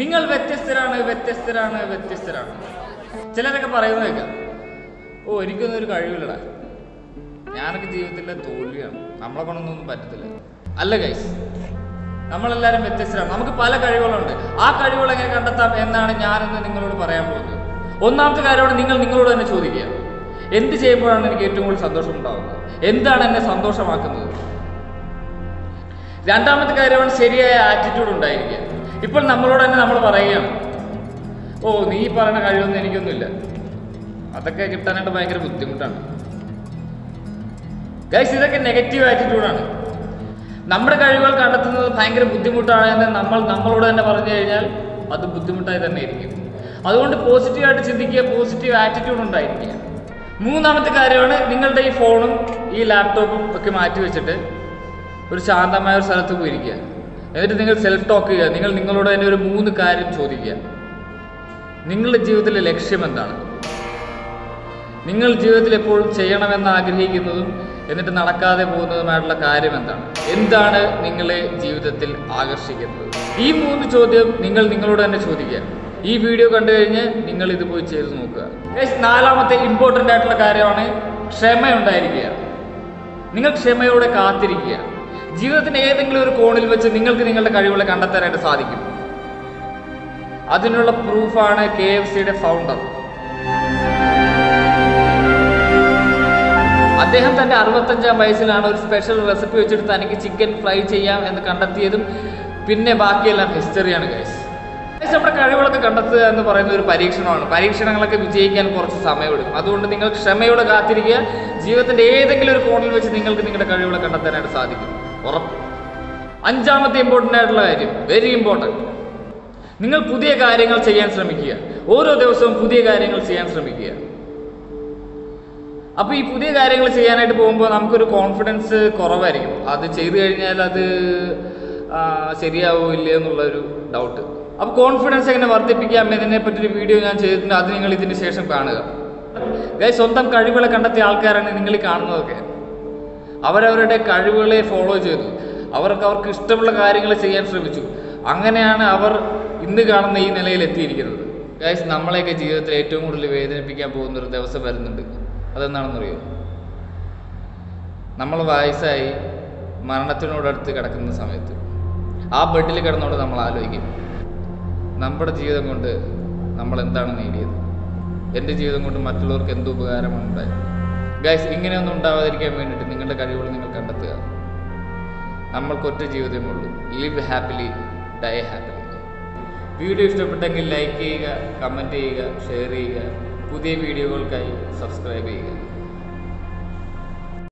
നിങ്ങൾ വ്യത്യസ്തരാണ് വ്യത്യസ്തരാണ് വ്യത്യസ്തരാണ് ചിലരൊക്കെ പറയുന്നത് കേൾക്കാം ഓ എനിക്കൊന്നും ഒരു കഴിവില്ലടാ ഞാനൊക്കെ ജീവിതത്തിലെ തോൽവിയാണ് നമ്മളെ കൊണ്ടൊന്നും പറ്റത്തില്ല അല്ല ഗൈസ് നമ്മളെല്ലാവരും വ്യത്യസ്തരാണ് നമുക്ക് പല കഴിവുകളുണ്ട് ആ കഴിവുകൾ എങ്ങനെ കണ്ടെത്താം എന്നാണ് ഞാനിന്ന് നിങ്ങളോട് പറയാൻ പോകുന്നത് ഒന്നാമത്തെ കാര്യമാണ് നിങ്ങൾ നിങ്ങളോട് തന്നെ ചോദിക്കുക എന്ത് ചെയ്യുമ്പോഴാണ് എനിക്ക് ഏറ്റവും കൂടുതൽ സന്തോഷം ഉണ്ടാകുന്നത് എന്താണ് എന്നെ സന്തോഷമാക്കുന്നത് രണ്ടാമത്തെ കാര്യമാണ് ശരിയായ ആറ്റിറ്റ്യൂഡ് ഉണ്ടായിരിക്കുക ഇപ്പോൾ നമ്മളോട് തന്നെ നമ്മൾ പറയുകയാണ് ഓ നീ ഈ പറയുന്ന കഴിവൊന്നും എനിക്കൊന്നുമില്ല അതൊക്കെ കിട്ടാനായിട്ട് ഭയങ്കര ബുദ്ധിമുട്ടാണ് ഗൈസ് ഇതൊക്കെ നെഗറ്റീവ് ആറ്റിറ്റ്യൂഡാണ് നമ്മുടെ കഴിവുകൾ കണ്ടെത്തുന്നത് ഭയങ്കര ബുദ്ധിമുട്ടാണ് എന്ന് നമ്മൾ നമ്മളോട് തന്നെ പറഞ്ഞു കഴിഞ്ഞാൽ അത് ബുദ്ധിമുട്ടായി തന്നെ ഇരിക്കും അതുകൊണ്ട് പോസിറ്റീവായിട്ട് ചിന്തിക്കുക പോസിറ്റീവ് ആറ്റിറ്റ്യൂഡ് ഉണ്ടായിരിക്കുക മൂന്നാമത്തെ കാര്യമാണ് നിങ്ങളുടെ ഈ ഫോണും ഈ ലാപ്ടോപ്പും ഒക്കെ മാറ്റി വെച്ചിട്ട് ഒരു ശാന്തമായ ഒരു സ്ഥലത്ത് പോയിരിക്കുക എന്നിട്ട് നിങ്ങൾ സെൽഫ് ടോക്ക് ചെയ്യുക നിങ്ങൾ നിങ്ങളോട് തന്നെ ഒരു മൂന്ന് കാര്യം ചോദിക്കുക നിങ്ങളുടെ ജീവിതത്തിലെ ലക്ഷ്യം എന്താണ് നിങ്ങൾ ജീവിതത്തിൽ എപ്പോഴും ചെയ്യണമെന്ന് ആഗ്രഹിക്കുന്നതും എന്നിട്ട് നടക്കാതെ പോകുന്നതുമായിട്ടുള്ള കാര്യം എന്താണ് എന്താണ് നിങ്ങളെ ജീവിതത്തിൽ ആകർഷിക്കുന്നത് ഈ മൂന്ന് ചോദ്യം നിങ്ങൾ നിങ്ങളോട് തന്നെ ചോദിക്കുക ഈ വീഡിയോ കണ്ടു കഴിഞ്ഞ് നിങ്ങൾ ഇത് പോയി ചെയ്ത് നോക്കുക Guys, നാലാമത്തെ ഇമ്പോർട്ടൻ്റ് ആയിട്ടുള്ള കാര്യമാണ് ക്ഷമയുണ്ടായിരിക്കുക നിങ്ങൾ ക്ഷമയോടെ കാത്തിരിക്കുക ജീവിതത്തിന്റെ ഏതെങ്കിലും ഒരു കോണിൽ വെച്ച് നിങ്ങൾക്ക് നിങ്ങളുടെ കഴിവുകളെ കണ്ടെത്താനായിട്ട് സാധിക്കും അതിനുള്ള പ്രൂഫാണ് കെ എഫ് സിയുടെ ഫൗണ്ടർ അദ്ദേഹം തന്റെ അറുപത്തഞ്ചാം വയസ്സിലാണ് ഒരു സ്പെഷ്യൽ റെസിപ്പി വെച്ചിട്ട് തനിക്ക് ചിക്കൻ ഫ്രൈ ചെയ്യാം എന്ന് കണ്ടെത്തിയതും പിന്നെ ബാക്കിയെല്ലാം ഹിസ്റ്ററിയാണ് ഗൈസ് നമ്മുടെ കഴിവുകളൊക്കെ കണ്ടെത്തുക എന്ന് പറയുന്ന ഒരു പരീക്ഷണമാണ് പരീക്ഷണങ്ങളൊക്കെ വിജയിക്കാൻ കുറച്ച് സമയമെടുക്കും അതുകൊണ്ട് നിങ്ങൾ ക്ഷമയോടെ കാത്തിരിക്കുക ജീവിതത്തിന്റെ ഏതെങ്കിലും ഒരു കോണിൽ വെച്ച് നിങ്ങൾക്ക് നിങ്ങളുടെ കഴിവുകളെ കണ്ടെത്താനായിട്ട് സാധിക്കും ഉറപ്പ് അഞ്ചാമത്തെ ഇമ്പോർട്ടൻ്റ് ആയിട്ടുള്ള കാര്യം വെരി ഇമ്പോർട്ടൻറ്റ് നിങ്ങൾ പുതിയ കാര്യങ്ങൾ ചെയ്യാൻ ശ്രമിക്കുക ഓരോ ദിവസവും പുതിയ കാര്യങ്ങൾ ചെയ്യാൻ ശ്രമിക്കുക അപ്പോൾ ഈ പുതിയ കാര്യങ്ങൾ ചെയ്യാനായിട്ട് പോകുമ്പോൾ നമുക്കൊരു കോൺഫിഡൻസ് കുറവായിരിക്കും അത് ചെയ്തു കഴിഞ്ഞാൽ അത് ആ, ശരിയാവോ ഇല്ലേ എന്നുള്ളൊരു ഡൗട്ട് അപ്പോൾ കോൺഫിഡൻസ് എങ്ങനെ വർദ്ധിപ്പിക്കാം എന്നതിനെ പറ്റി ഒരു വീഡിയോ ഞാൻ ചെയ്തിട്ടുണ്ട് അത് നിങ്ങൾ ഇതിന് ശേഷം കാണുക ഗൈസ് സ്വന്തം കഴിവുകളെ കണ്ടെത്തിയ ആൾക്കാരാണ് നിങ്ങൾ ഈ കാണുന്നതൊക്കെ അവരവരുടെ കഴിവുകളെ ഫോളോ ചെയ്തു അവർക്ക് അവർക്ക് ഇഷ്ടമുള്ള കാര്യങ്ങൾ ചെയ്യാൻ ശ്രമിച്ചു അങ്ങനെയാണ് അവർ ഇന്ന് കാണുന്ന ഈ നിലയിൽ എത്തിയിരിക്കുന്നത് ഗൈസ് നമ്മളെയൊക്കെ ജീവിതത്തിൽ ഏറ്റവും കൂടുതൽ വേദനിപ്പിക്കാൻ പോകുന്ന ഒരു ദിവസം വരുന്നുണ്ട് അതെന്താണെന്നറിയോ നമ്മൾ വയസ്സായി മരണത്തിനോടടുത്ത് കിടക്കുന്ന സമയത്ത് ആ ബെഡിൽ കിടന്നുകൊണ്ട് നമ്മൾ ആലോചിക്കും നമ്മുടെ ജീവിതം കൊണ്ട് നമ്മൾ എന്താണ് നേടിയത് എൻ്റെ ജീവിതം കൊണ്ട് മറ്റുള്ളവർക്ക് എന്ത് ഉപകാരമാണ് ഉണ്ടായത് ഗൈസ് ഇങ്ങനെയൊന്നും ഉണ്ടാവാതിരിക്കാൻ വേണ്ടിയിട്ട് നിങ്ങളുടെ കഴിവുകൾ നിങ്ങൾ കണ്ടെത്തുക നമ്മൾക്കൊറ്റ ജീവിതമേ ഉള്ളൂ live happily die happily video ഇഷ്ടപ്പെട്ടെങ്കിൽ ലൈക്ക് ചെയ്യുക കമൻറ്റ് ചെയ്യുക ഷെയർ ചെയ്യുക പുതിയ വീഡിയോകൾക്കായി സബ്സ്ക്രൈബ് ചെയ്യുക